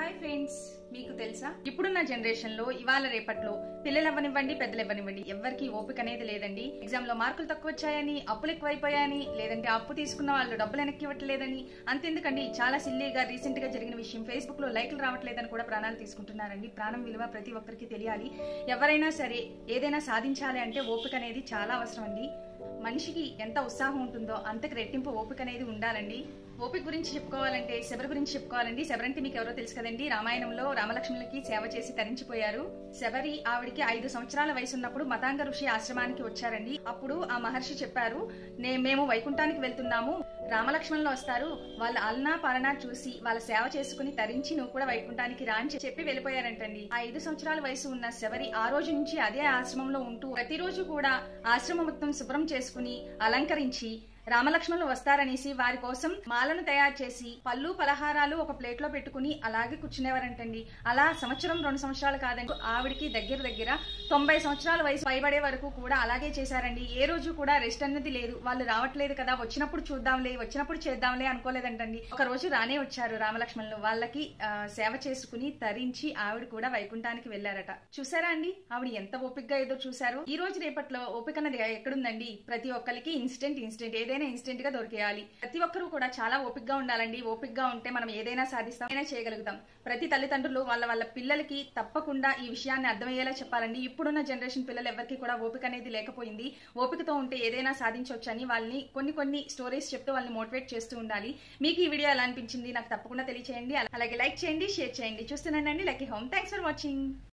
hi friends మీకు తెలుసా ఇప్పుడున్న జనరేషన్ లో ఇవాళ రేపట్లో పిల్లలు ఇవ్వనివ్వండి పెద్దలు ఇవ్వనివ్వండి ఎవరికి ఓపిక అనేది లేదండి ఎగ్జామ్ లో మార్కులు తక్కువ వచ్చాయని అప్పులు ఎక్కువైపోయాయని లేదంటే అప్పు తీసుకున్న వాళ్ళు డబ్బులు వెనక్కి ఇవ్వట్లేదని అంతెందుకండి చాలా సిల్లీగా రీసెంట్ గా జరిగిన విషయం ఫేస్బుక్ లో లైకులు రావట్లేదని కూడా ప్రాణాలు తీసుకుంటున్నారండి ప్రాణం విలువ ప్రతి ఒక్కరికి తెలియాలి ఎవరైనా సరే ఏదైనా సాధించాలి అంటే ఓపిక అనేది చాలా అవసరం అండి మనిషికి ఎంత ఉత్సాహం ఉంటుందో అంతకు రెట్టింపు ఓపిక అనేది ఉండాలండి ఓపిక గురించి చెప్పుకోవాలంటే శబరి గురించి చెప్పుకోవాలండి శబరంటే మీకు ఎవరో తెలుసు కదండి రామాయణంలో రామలక్ష్మణులకి సేవ చేసి తరించిపోయారు శబరి ఆవిడికి ఐదు సంవత్సరాల వయసు ఉన్నప్పుడు మతాంగ ఋషి ఆశ్రమానికి వచ్చారండి అప్పుడు ఆ మహర్షి చెప్పారు నే మేము వైకుంఠానికి వెళ్తున్నాము రామలక్ష్మణులు వస్తారు వాళ్ళ అల్నా పాలనా చూసి వాళ్ళ సేవ చేసుకుని తరించి నువ్వు కూడా వైకుంఠానికి రా అని చెప్పి వెళ్ళిపోయారంటండి ఆ ఐదు సంవత్సరాల వయసు ఉన్న శబరి ఆ రోజు నుంచి అదే ఆశ్రమంలో ఉంటూ ప్రతిరోజు కూడా ఆశ్రమం మొత్తం శుభ్రం చేసుకుని అలంకరించి రామలక్ష్మణులు వస్తారనేసి వారి కోసం మాలను తయారు చేసి పళ్ళు పలహారాలు ఒక ప్లేట్ లో పెట్టుకుని అలాగే కూర్చునేవారంటండి అలా సంవత్సరం రెండు సంవత్సరాలు కాదండి ఆవిడికి దగ్గర దగ్గర తొంభై సంవత్సరాల వయసు పైబడే వరకు కూడా అలాగే చేశారండి ఏ రోజు కూడా రెస్ట్ అన్నది లేదు వాళ్ళు రావట్లేదు కదా వచ్చినప్పుడు చూద్దాంలే వచ్చినప్పుడు చేద్దాంలే అనుకోలేదంటండి ఒక రోజు రానే వచ్చారు రామలక్ష్మణులు వాళ్ళకి ఆ, సేవ చేసుకుని తరించి ఆవిడ కూడా వైకుంఠానికి వెళ్లారట చూసారా అండి ఆవిడ ఎంత ఓపికగా ఏదో చూసారు ఈ రోజు రేపట్లో ఓపిక అన్నది ఎక్కడుందండి ప్రతి ఒక్కరికి ఇన్స్టెంట్ ఇన్స్టెంట్ ఏదైనా ఇన్స్టెంట్ గా దొరికేయాలి ప్రతి ఒక్కరూ కూడా చాలా ఓపికగా ఉండాలండి ఓపికగా ఉంటే మనం ఏదైనా సాధిస్తాం ఏదైనా చేయగలుగుతాం ప్రతి తల్లిదండ్రులు వాళ్ళ వాళ్ళ పిల్లలకి తప్పకుండా ఈ విషయాన్ని అర్థమయ్యేలా చెప్పాలండి ఇప్పుడున్న జనరేషన్ పిల్లలు ఎవరికి కూడా ఓపిక అనేది లేకపోయింది ఓపికతో ఉంటే ఏదైనా సాధించవచ్చు అని వాళ్ళని కొన్ని కొన్ని స్టోరీస్ చెప్తూ వాళ్ళని మోటివేట్ చేస్తూ ఉండాలి మీకు ఈ వీడియో ఎలా అనిపించింది నాకు తప్పకుండా తెలియచేయండి అలాగే లైక్ చేయండి షేర్ చేయండి చూస్తున్నానండి lucky home thanks for watching